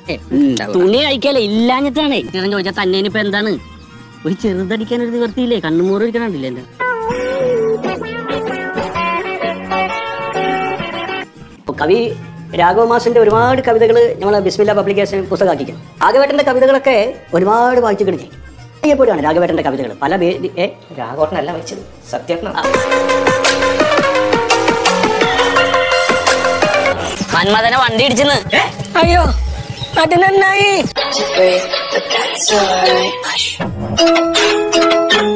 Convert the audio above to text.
തുണി കഴിക്കല്ലേ ഇല്ലാഞ്ഞിട്ടാണ് ചേട്ടൻ ചോദിച്ചാൽ തന്നെ ഇപ്പൊ എന്താണ് ഒരു ചെറുതടിക്കാൻ ഒരു നിവർത്തിയില്ലേ കണ്ണുമൂറ് ഇരിക്കണില്ലേ എന്റെ കവി രാഘവ മാസിന്റെ ഒരുപാട് കവിതകൾ നമ്മളെ ബിസ്മില്ല പബ്ലിക്കേഷൻ പുസ്തകമാക്കിക്കും രാഘവേട്ടന്റെ കവിതകളൊക്കെ ഒരുപാട് വായിച്ചു കിടക്കി ചെയ്യപ്പെടുകയാണ് രാഘവേട്ടന്റെ കവിതകൾ പല പേര് ഏ രാഘവട്ടനല്ല വെച്ചത് സത്യേട്ടനാ മന്മഥനെ വണ്ടി ഇടിച്ചെന്ന് അയ്യോ അത് നന്നായി to breathe, but that's alright.